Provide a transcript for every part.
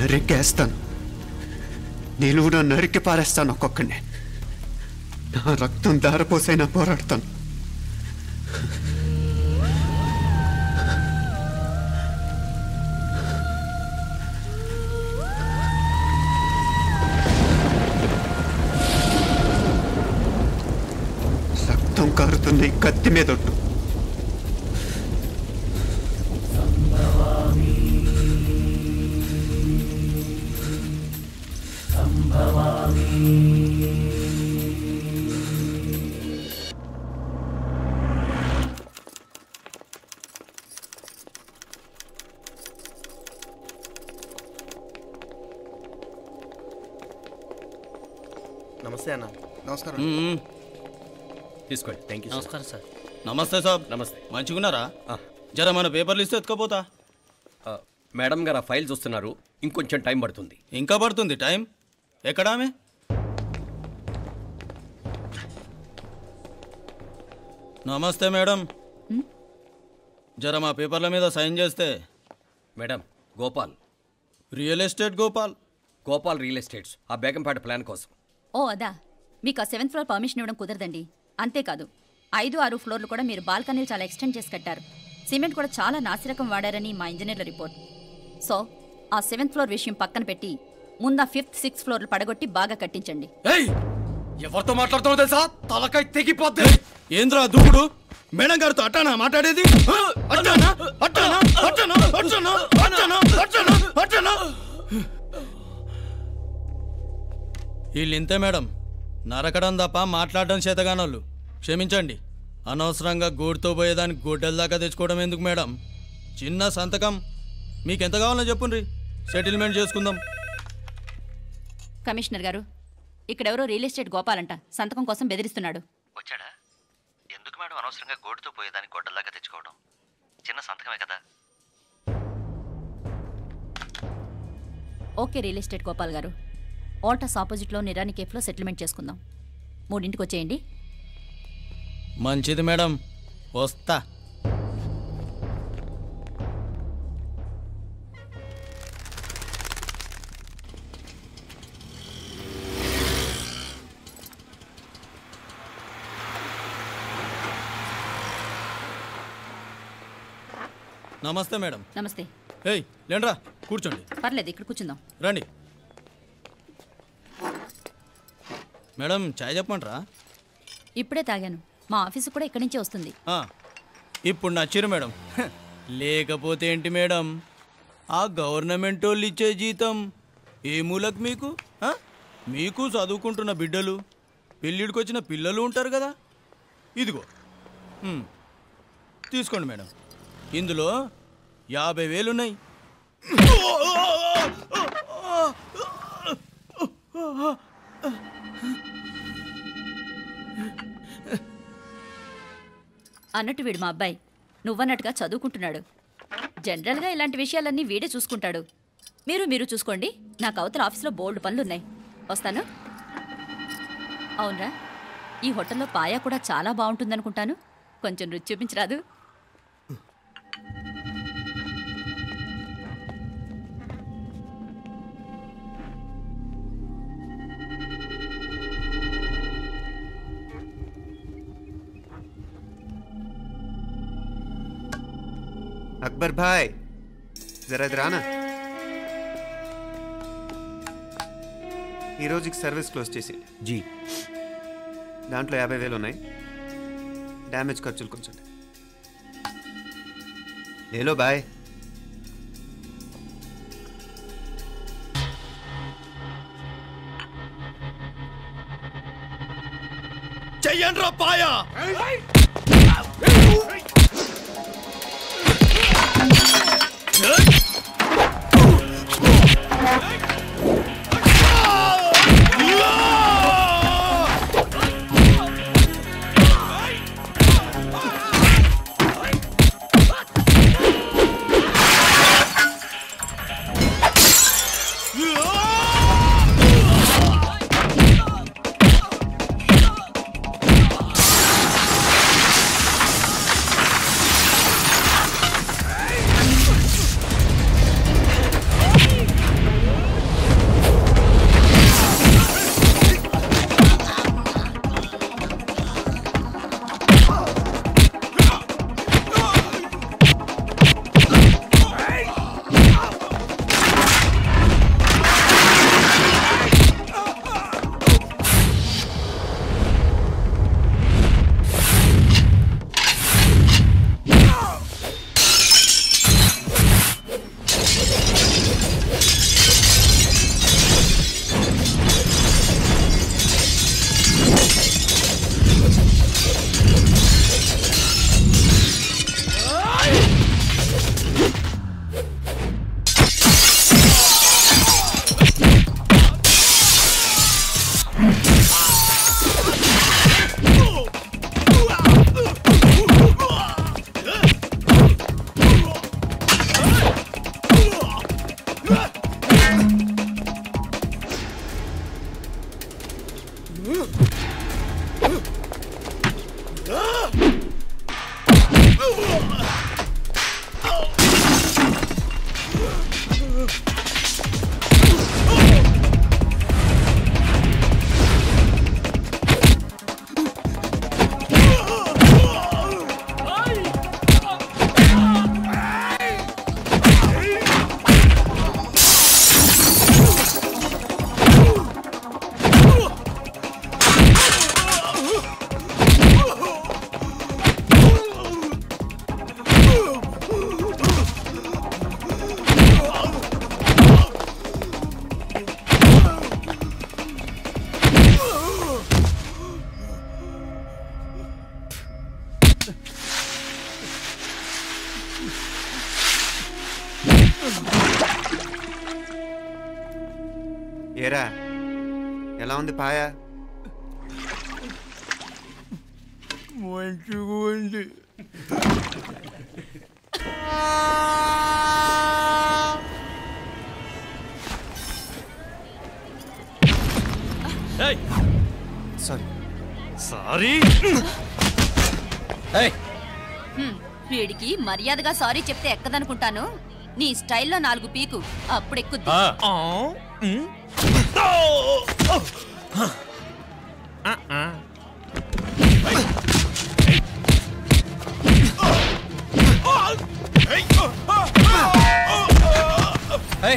నరికేస్తాను నేను కూడా నరికి పారేస్తాను ఒక్కొక్కడిని నా రక్తం దారపోసైనా పోరాడతాను రక్తం కారుతున్న ఈ కత్తి మీద ఒట్టు నమస్తే అన్న నమస్కారం మ్మ్. తీసుకోండి థ్యాంక్ యూ నమస్కారం సార్ నమస్తే సాబ్ నమస్తే మంచిగున్నారా ఆ. జర మన పేపర్లు ఇస్తే ఎత్తుకపోతా ఆ, మేడం గారు ఆ ఫైల్ చూస్తున్నారు ఇంకొంచెం టైం పడుతుంది ఇంకా పడుతుంది టైం ఎక్కడా ఆమె నమస్తే మేడం జర మా పేపర్ల మీద సైన్ చేస్తే madam Gopal real estate Gopal Gopal real estates ఆ బేగంపేట ప్లాన్ కోసం ఓ అదా మీకు ఆ సెవెంత్ ఫ్లోర్ పర్మిషన్ ఇవ్వడం కుదరదండి అంతేకాదు ఐదు ఆరు ఫ్లోర్లు కూడా మీరు బాల్కనీలు చాలా ఎక్స్టెండ్ చేసి కట్టారు సిమెంట్ కూడా చాలా నాసిరకం వాడారని మా ఇంజనీర్ల రిపోర్ట్ సో ఆ సెవెంత్ ఫ్లోర్ విషయం పక్కన పెట్టి ముందు ఆ ఫిఫ్త్ సిక్స్త్ ఫ్లోర్లు పడగొట్టి బాగా కట్టించండి ఏయ్ ఎవరితో మాట్లాడుతున్నావు తెలుసా తలకాయ తెగిపోద్ది ఏంద్రా దూకుడు మేడం గారితో అట్టానా మాట్లాడేది ఆ? అట్టానా అట్టానా అట్టానా అట్టానా అట్టానా అట్టానా అట్టానా వీళ్ళు ఇంతే మేడం నరకడం తప్ప మాట్లాడడం చేతగానోళ్ళు క్షమించండి అనవసరంగా గోడుతో పోయేదానికి గొడ్డల దాకా తెచ్చుకోవడం ఎందుకు మేడం చిన్న సంతకం మీకు ఎంత కావాలో చెప్పుండ్రి సెటిల్మెంట్ చేసుకుందాం కమిషనర్ గారు ఇక్కడెవరో రియల్ ఎస్టేట్ గోపాలంట సంతకం కోసం బెదిరిస్తున్నాడు వచ్చాడా ఎందుకు మేడం అనవసరంగా గోటుతో పోయేదానికి గొడ్డల్లాగా తెచ్చుకోవడం చిన్న సంతకమే కదా ఓకే రియల్ ఎస్టేట్ గోపాల్ గారు ఆల్టస్ ఆపోజిట్లో నిరాని కేఫ్లో సెటిల్మెంట్ చేసుకుందాం మూడింటికి వచ్చేయండి మంచిది మేడం వస్తా నమస్తే మేడం నమస్తే ఏయ్ లేండ్రా కూర్చోండి పర్లేదు ఇక్కడ కూర్చుందాం రండి మేడం చాయ్ చెప్పమంటారా ఇప్పుడే తాగాను మా ఆఫీసు కూడా ఇక్కడి నుంచే వస్తుంది ఆ, ఇప్పుడు నచ్చిరు మేడం హ, లేకపోతే ఏంటి మేడం ఆ గవర్నమెంట్ వాళ్ళు ఇచ్చే జీతం ఏ మూలకు మీకు ఆ? మీకు చదువుకుంటున్న బిడ్డలు పెళ్ళిడికి వచ్చిన పిల్లలు ఉంటారు కదా ఇదిగో ఉమ్, తీసుకోండి మేడం ఇందులో యాభై వేలున్నాయి అన్నట్టు వీడు మా అబ్బాయి నువ్వన్నట్టుగా చదువుకుంటున్నాడు జనరల్గా ఇలాంటి విషయాలన్నీ వీడే చూసుకుంటాడు మీరు మీరు చూసుకోండి నాకు అవతల ఆఫీస్లో బోల్డ్ పనులున్నాయి వస్తాను అవునరా ఈ హోటల్లో పాయా కూడా చాలా బాగుంటుందనుకుంటాను కొంచెం రుచి చూపించరాదు అక్బర్ భాయ్ జరా ఇది రానా ఈ రోజుకి సర్వీస్ క్లోజ్ చేసేయండి జీ దాంట్లో యాభై వేలు ఉన్నాయి డ్యామేజ్ ఖర్చులు కొంచెం లేలో బాయ్ చెయ్యండ్రా పాయా ఏరా ఎలా ఉంది పాయ మంచిగా ఉంది సారీ సారీ ఏయ్ హ్మ్, వీడికి మర్యాదగా సారీ చెప్తే ఎక్కదనుకుంటాను నీ స్టైల్లో నాలుగు పీకు అప్పుడు ఎక్కుద్ది ఏయ్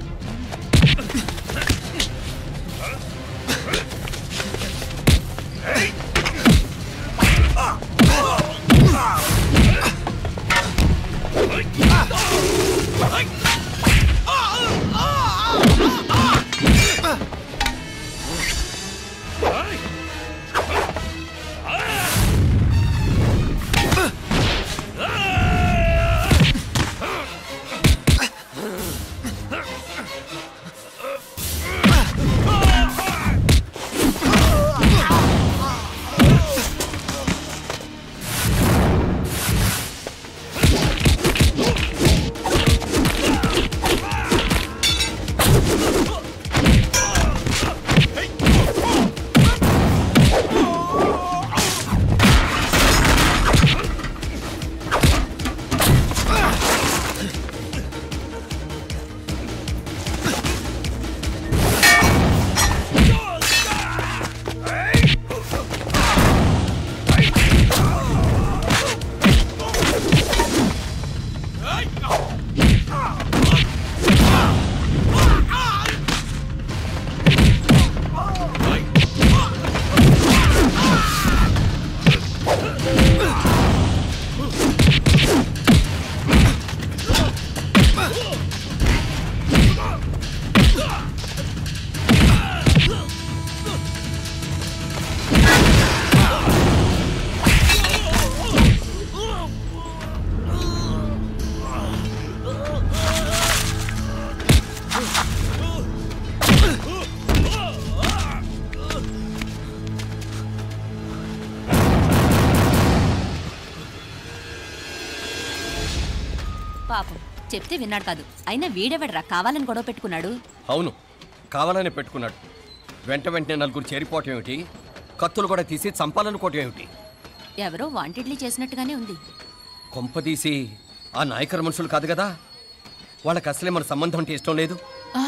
పాపం చెప్తే విన్నాడు కాదు అయినా వీడెవడరా కావాలని గొడవ పెట్టుకున్నాడు అవును కావాలని పెట్టుకున్నాడు వెంట వెంటనే నలుగురు చేరిపోవటం ఏమిటి కత్తులు కూడా తీసి చంపాలనుకోవటం ఏమిటి ఎవరో వాంటెడ్లీ చేసినట్టుగానే ఉంది కొంపదీసి ఆ నాయకర మనుషులు కాదు కదా వాళ్ళకి అసలే మన సంబంధం అంటే ఇష్టం లేదు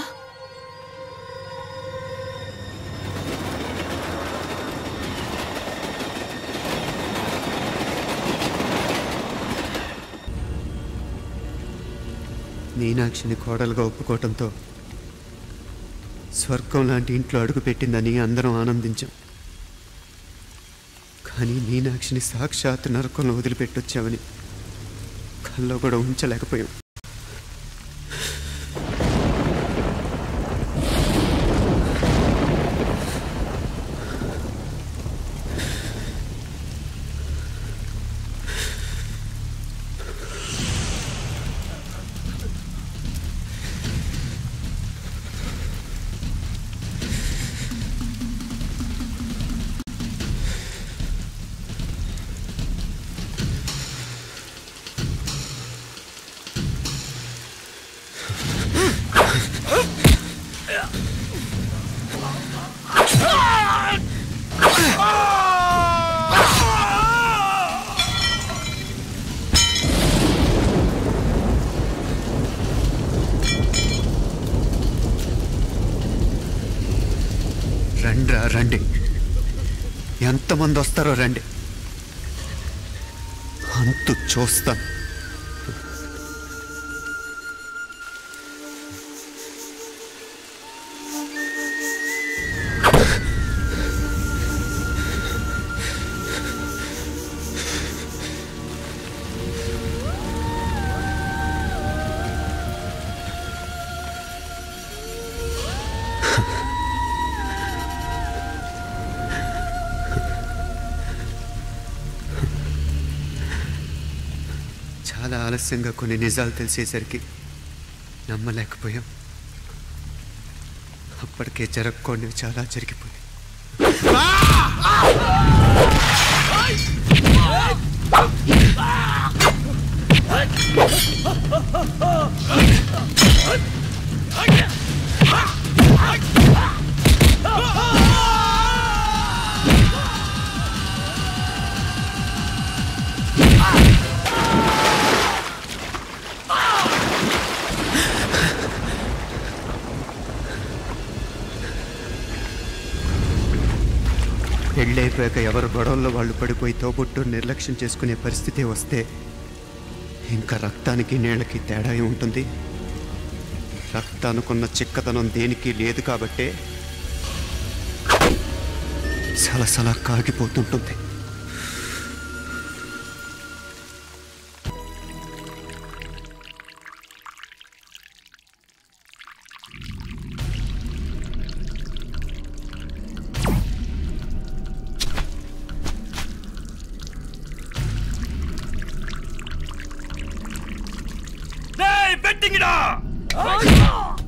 మీనాక్షిని కోడలుగా ఒప్పుకోవటంతో స్వర్గం లాంటి ఇంట్లో అడుగుపెట్టిందని అందరం ఆనందించాం కానీ మీనాక్షిని సాక్షాత్ నరకంలో వదిలిపెట్టొచ్చామని కల్లో కూడా ఉంచలేకపోయాం రండ్రా రండి ఎంతమంది వస్తారో రండి అంతు చూస్తాను చాలా ఆలస్యంగా కొన్ని నిజాలు తెలిసేసరికి నమ్మలేకపోయాం అప్పటికే జరగకూడనివి చాలా జరిగిపోయాయి పెళ్ళైపోయాక ఎవరు గొడవల్లో వాళ్ళు పడిపోయి తోబుట్టు నిర్లక్ష్యం చేసుకునే పరిస్థితి వస్తే ఇంకా రక్తానికి నీళ్ళకి తేడా ఏం ఉంటుంది రక్తానుకున్న చిక్కదనం దేనికి లేదు కాబట్టే సలసల కాగిపోతుంటుంది బెట్టింగ్